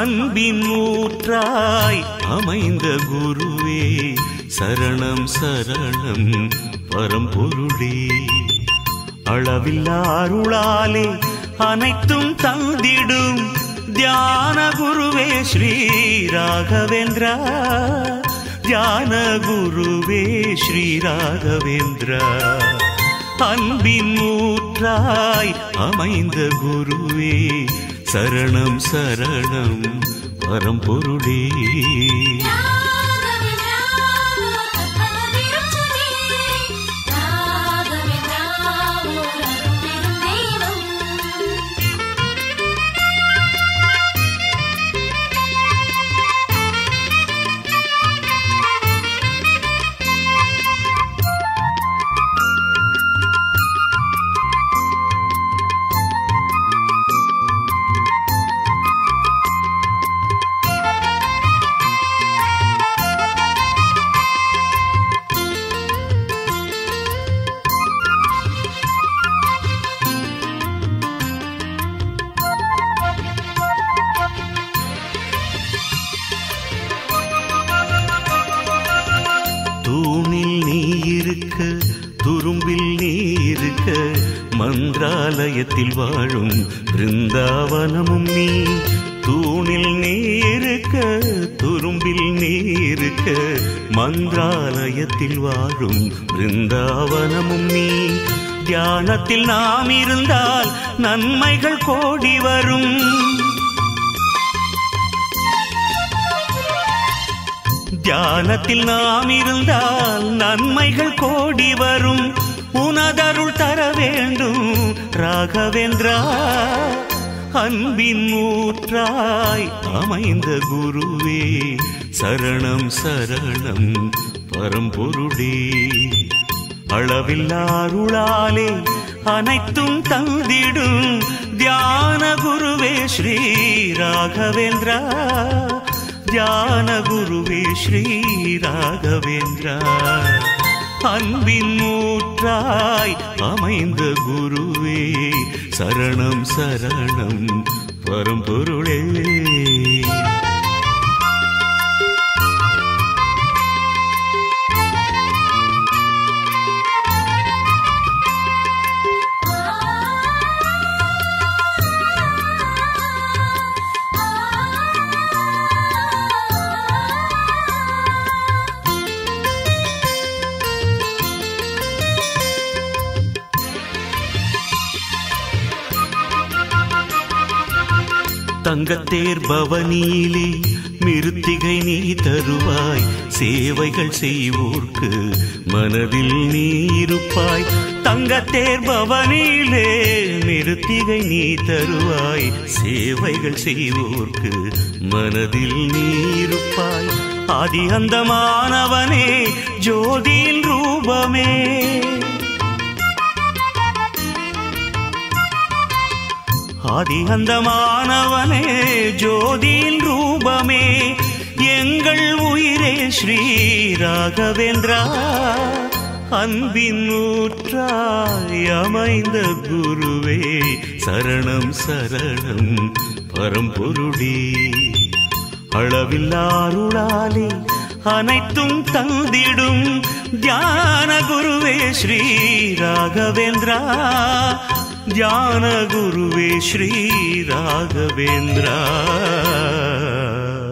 அன்பின் ஊற்றாய் அமைந்த குருவே சரணம் சரணம் பரம்பொருளே அளவில்லா அருளாலே அனைத்தும் தந்திடும் தியான குருவே ஸ்ரீ ராகவேந்திரா தியான குருவே ஸ்ரீ ராகவேந்திரா அன்பின் ஊற்றாய் அமைந்த குருவே சரணம் சரணம் பரம்பொருளே தூணில் நீ இருக்க துரும்பில் நீ இருக்க மந்திராலயத்தில் வாழும் பிருந்தாவனமும் நீ தூணில் நீ இருக்க துரும்பில் நீ இருக்க மந்திராலயத்தில் வாழும் பிருந்தாவனமும் நீ தியானத்தில் நாம் இருந்தால் நன்மைகள் கோடி வரும் தியானத்தில் நாம் இருந்தால் நன்மைகள் கோடி வரும் உனதருள் தர வேண்டும் ராகவேந்திரா அன்பின் ஊற்றாய் அமைந்த குருவே சரணம் சரணம் பரம்பொருளே அளவில்லா அருளாலே அனைத்தும் தந்திடும் தியான குருவே ஸ்ரீ ராகவேந்திரா தியான குருவே ஸ்ரீ ராகவேந்திரா அன்பின் ஊற்றாய் அமைந்த குருவே சரணம் சரணம் பரம்பொருளே தங்கத்தேர் பவனியிலே மிருத்திகை நீ தருவாய் சேவைகள் செய்வோர்க்கு மனதில் நீ இருப்பாய் தங்கத்தேர் பவனியிலே மிருத்திகை நீ தருவாய் சேவைகள் செய்வோர்க்கு மனதில் நீ இருப்பாய் ஆதி அந்தமானவனே ஜோதியின் ரூபமே ஆதி அந்தமானவனே ஜோதியின் ரூபமே எங்கள் உயிரே ஸ்ரீ ராகவேந்திரா அன்பின் ஊற்றாய் அமைந்த குருவே சரணம் சரணம் பரம்பொருளே அளவில்லா அருளாலே அனைத்தும் தந்திடும் தியான குருவே ஸ்ரீ ராகவேந்திரா தியான குருவே ஸ்ரீ ராகவேந்திரா